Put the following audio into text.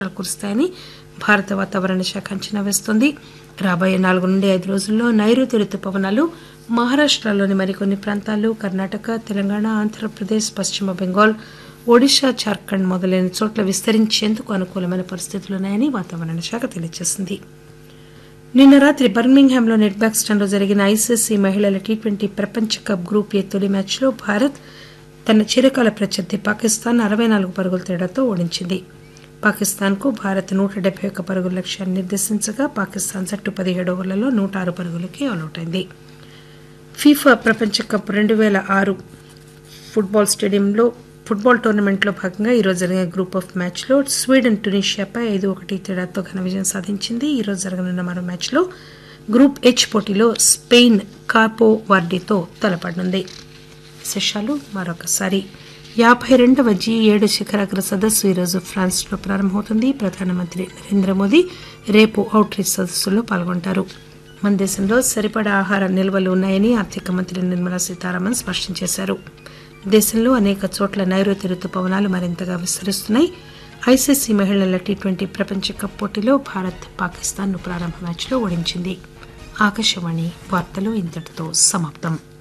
వర్షాలు కురుస్తాయని భారత వాతావరణ శాఖ అంచనా వేస్తోంది రాబోయే నాలుగు నుండి ఐదు రోజుల్లో నైరుతి రుతుపవనాలు మహారాష్టలోని మరికొన్ని ప్రాంతాలు కర్ణాటక తెలంగాణ ఆంధ్రప్రదేశ్ పశ్చిమ బెంగాల్ ఒడిశా జార్ఖండ్ మొదలైన చోట్ల విస్తరించేందుకు అనుకూలమైన పరిస్థితులున్నాయని వాతావరణ శాఖ తెలియజేసింది నిన్న రాత్రి బర్మింగ్హామ్లో నెట్ బ్యాక్స్టన్లో జరిగిన ఐసీసీ మహిళల టీ ట్వంటీ ప్రపంచ కప్ గ్రూప్ ఏ తొలి మ్యాచ్లో భారత్ తన చిరకాల ప్రత్యర్థి పాకిస్తాన్ అరవై నాలుగు పరుగుల తేడాతో ఓడించింది పాకిస్తాన్కు భారత్ నూట డెబ్బై ఒక్క పరుగుల లక్ష్యాన్ని నిర్దేశించగా పాకిస్తాన్ జట్టు పదిహేడు ఓవర్లలో నూట ఆరు పరుగులకి ఆలౌట్ అయింది ఫీఫా ప్రపంచ కప్ రెండు వేల ఆరు ఫుట్బాల్ స్టేడియంలో ఫుట్బాల్ టోర్నమెంట్లో భాగంగా ఈరోజు జరిగిన గ్రూప్ ఆఫ్ మ్యాచ్లో స్వీడన్ టునీషియాపై ఐదు ఒకటి తేడాతో ఘన విజయం సాధించింది ఈరోజు జరగనున్న మరో మ్యాచ్లో గ్రూప్ హెచ్ పోటీలో స్పెయిన్ కార్పో వార్డీతో తలపడనుంది విశేషాలు మరొకసారి యాభై రెండవ జీ ఏడు శిఖరాగ్ర సదస్సు ఈరోజు ఫ్రాన్స్లో ప్రారంభమవుతుంది ప్రధానమంత్రి నరేంద్ర మోదీ రేపు అవుట్ రీచ్ సదస్సులో పాల్గొంటారు మన దేశంలో సరిపడా ఆహార నిల్వలు ఉన్నాయని ఆర్థిక మంత్రి నిర్మలా సీతారామన్ స్పష్టం చేశారు దేశంలో అనేక చోట్ల నైరుతి రుతుపవనాలు మరింతగా విస్తరిస్తున్నాయి ఐసీసీ మహిళల టీ ట్వంటీ ప్రపంచ కప్ పోటీలో భారత్ పాకిస్తాన్ను ప్రారంభ మ్యాచ్లో ఓడించింది ఆకాశవాణి వార్తలు ఇంతటితో సమాప్తం